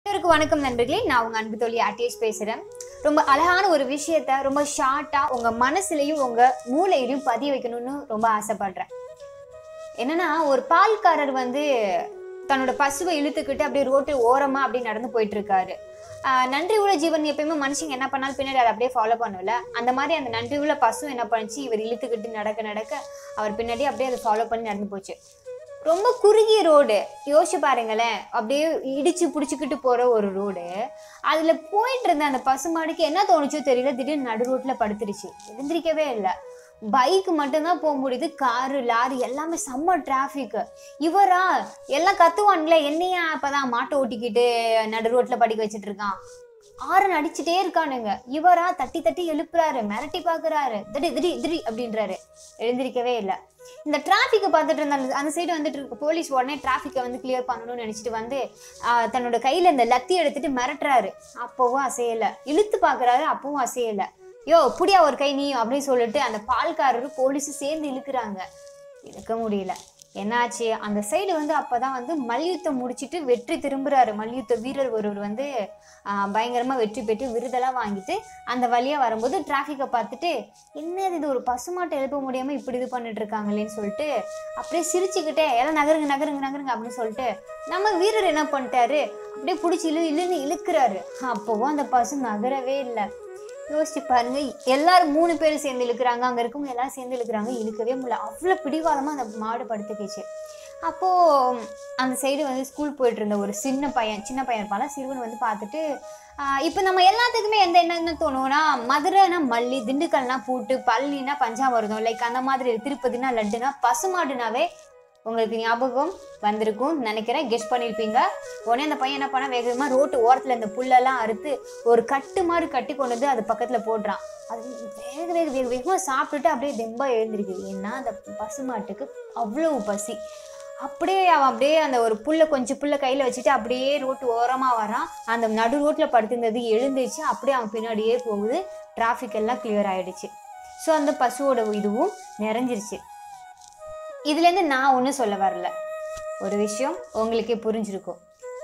அனைவருக்கும் வணக்கம் நண்பர்களே நான் உங்க அன்பு தோழி ஆர்டிஎஸ் பேசுறேன் ரொம்ப அழகான ஒரு விஷயத்த ரொம்ப ஷார்ட்டா உங்க மனசுலயும் உங்க மூளையிலையும் பதிய வைக்கணும்னு ரொம்ப ஆசைப்படுறேன் என்னன்னா ஒரு பால்காரர் வந்து தன்னோட பசுவை இழுத்துக்கிட்டு அப்படியே ரோட்டு ஓரமா அப்படியே நடந்து போயிட்டு இருக்காரு ஆஹ் நன்றி உள்ள ஜீவன் எப்பயுமே மனுஷங்க என்ன பண்ணாலும் பின்னாடி அதை அப்படியே ஃபாலோ பண்ணல அந்த மாதிரி அந்த நன்றி உள்ள பசு என்ன பண்ணுச்சு இவர் இழுத்துக்கிட்டு நடக்க நடக்க அவர் பின்னாடி அப்படியே அதை ஃபாலோ பண்ணி நடந்து போச்சு ரொம்ப குறுகிய ரோடு யோசிச்சு பாருங்களேன் அப்படியே இடிச்சு பிடிச்சிக்கிட்டு போற ஒரு ரோடு அதுல போயிட்டு இருந்த அந்த பசுமாடுக்கு என்ன தோணுச்சோ தெரியல திடீர்னு நடு ரோட்ல படுத்துருச்சு எழுந்திரிக்கவே இல்லை பைக் மட்டும்தான் போக முடியுது காரு லாரி எல்லாமே செம்ம டிராஃபிக் இவரா எல்லாம் கத்துவான்ல என்னையா அப்பதான் மாட்டை ஓட்டிக்கிட்டு நடு ரோட்ல படிக்க வச்சிட்டு இருக்கான் ஆரன் அடிச்சுட்டே இருக்கானுங்க இவரா தட்டி தட்டி எழுப்புறாரு மிரட்டி பாக்குறாரு திடி திடி திடி அப்படின்றாரு எழுந்திருக்கவே இல்லை இந்த டிராஃபிக்கை பார்த்துட்டு இருந்த அந்த அந்த சைடு வந்துட்டு இருக்க போலீஸ் உடனே டிராஃபிக்கை வந்து கிளியர் பண்ணணும்னு நினைச்சிட்டு வந்து ஆஹ், தன்னோட கையில இந்த லத்தி எடுத்துட்டு மிரட்டுறாரு அப்பவும் அசையல இழுத்து பாக்குறாரு அப்பவும் அசையல யோ புடியா ஒரு கை நீ அப்படின்னு சொல்லிட்டு அந்த பால்காரரும் போலீஸும் சேர்ந்து இழுக்கிறாங்க இழுக்க முடியல என்னாச்சு அந்த சைடு வந்து அப்பதான் வந்து மல்யுத்தம் முடிச்சிட்டு வெற்றி திரும்புறாரு மல்யுத்த வீரர் ஒருவர் வந்து ஆஹ், பயங்கரமா வெற்றி பெற்று விருதெல்லாம் வாங்கிட்டு அந்த வழியா வரும்போது டிராஃபிக்கை பார்த்துட்டு என்னது இது ஒரு பசுமாட்டை எழுப்ப முடியாம இப்படி இது பண்ணிட்டு இருக்காங்களேன்னு சொல்லிட்டு அப்படியே சிரிச்சுக்கிட்டே எல்லாம் நகருங்க நகருங்க நகருங்க அப்படின்னு சொல்லிட்டு நம்ம வீரர் என்ன பண்ணிட்டாரு அப்படியே பிடிச்சி இழு இழுன்னு இழுக்கிறாரு அப்போவும் அந்த பசு நகரவே இல்லை யோசிச்சு பாருங்க எல்லாரும் மூணு பேர் சேர்ந்து இழுக்கிறாங்க அங்க இருக்கவங்க எல்லாரும் சேர்ந்து இழுக்கிறாங்க இழுக்கவே முடியல அவ்வளவு பிடிவாதமா அந்த மாடு படுத்துக்கிச்சு அப்போ அந்த சைடு வந்து ஸ்கூல் போயிட்டு இருந்த ஒரு சின்ன பையன் சின்ன பையன் இருப்பால சிறுவன் வந்து பார்த்துட்டு ஆஹ் இப்போ நம்ம எல்லாத்துக்குமே எந்த என்ன தோணும்னா மதுரைனா மல்லி திண்டுக்கல்னா பூட்டு பழனினா பஞ்சாமிரதம் லைக் அந்த மாதிரி திருப்பதினா லட்டுனா பசுமாடுனாவே உங்களுக்கு ஞாபகம் வந்திருக்கும் நினைக்கிறேன் கெஸ் பண்ணியிருப்பீங்க உடனே அந்த பையன் என்ன பண்ணா வேகமாக ரோட்டு ஓரத்தில் இந்த புல்லெல்லாம் அறுத்து ஒரு கட்டு மாதிரி கட்டி கொண்டு வந்து அது பக்கத்தில் போடுறான் அது வேக வேக வேக வேகமாக சாப்பிட்டுட்டு அப்படியே தெம்பா எழுந்திருக்கு ஏன்னா அந்த பசுமாட்டுக்கு அவ்வளவு பசி அப்படியே அவன் அப்படியே அந்த ஒரு புல்லை கொஞ்சம் புல்லை கையில் வச்சுட்டு அப்படியே ரோட்டு ஓரமாக வரான் அந்த நடு ரோட்டில் படுத்திருந்தது எழுந்துச்சு அப்படியே அவன் பின்னாடியே போகுது டிராஃபிக் எல்லாம் கிளியர் ஆயிடுச்சு ஸோ அந்த பசுவோட இதுவும் நிறைஞ்சிருச்சு இதுலேருந்து நான் ஒன்றும் சொல்ல வரல ஒரு விஷயம் உங்களுக்கே புரிஞ்சிருக்கும்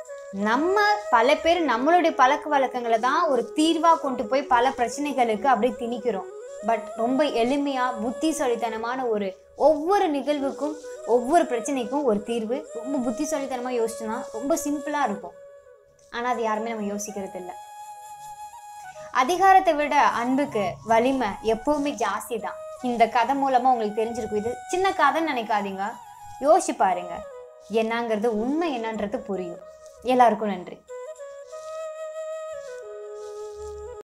நம்ம பல பேர் நம்மளுடைய பழக்க வழக்கங்களை தான் ஒரு தீர்வாக கொண்டு போய் பல பிரச்சனைகளுக்கு அப்படியே திணிக்கிறோம் பட் ரொம்ப எளிமையாக புத்திசாலித்தனமான ஒரு ஒவ்வொரு நிகழ்வுக்கும் ஒவ்வொரு பிரச்சனைக்கும் ஒரு தீர்வு ரொம்ப புத்திசாலித்தனமாக யோசிச்சோன்னா ரொம்ப சிம்பிளாக இருக்கும் ஆனால் அது யாருமே நம்ம யோசிக்கிறது இல்லை அதிகாரத்தை விட அன்புக்கு வலிமை எப்பவுமே ஜாஸ்தி தான் இந்த கதை மூலமா உங்களுக்கு தெரிஞ்சிருக்கும் இது சின்ன கதைன்னு நினைக்காதீங்க யோசிச்சு பாருங்க என்னங்கிறது உண்மை என்னன்றது புரியும் எல்லாருக்கும் நன்றி